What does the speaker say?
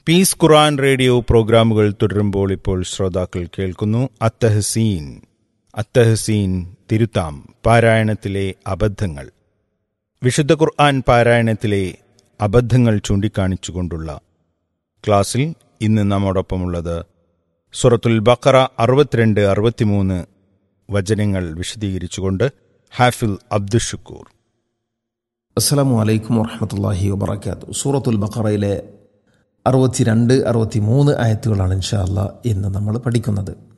piece ഖുറാൻ radio പ്രോഗ്രാമുകൾ തുടരുമ്പോൾ ഇപ്പോൾ ശ്രോതാക്കൾ കേൾക്കുന്നു അത്തഹസീൻ അത്തഹസീൻ തിരുത്താം പാരായണത്തിലെ അബദ്ധങ്ങൾ വിശുദ്ധ ഖുർആൻ പാരായണത്തിലെ അബദ്ധങ്ങൾ ചൂണ്ടിക്കാണിച്ചുകൊണ്ടുള്ള ക്ലാസ്സിൽ ഇന്ന് നമ്മോടൊപ്പമുള്ളത് സുറത്തുൽ ബക്കറ അറുപത്തിരണ്ട് അറുപത്തിമൂന്ന് വചനങ്ങൾ വിശദീകരിച്ചുകൊണ്ട് ഹാഫിൽ അബ്ദുഷക്കൂർ അസ്സലാമു അലൈക്കും വറഹമത്തല്ലാഹി വബർക്കാത്തു സൂറത്തുൽ ബഖറയിലെ അറുപത്തിരണ്ട് അറുപത്തി മൂന്ന് ആയത്തുകളാണ് ഇൻഷാ അല്ലാ ഇന്ന് നമ്മൾ പഠിക്കുന്നത്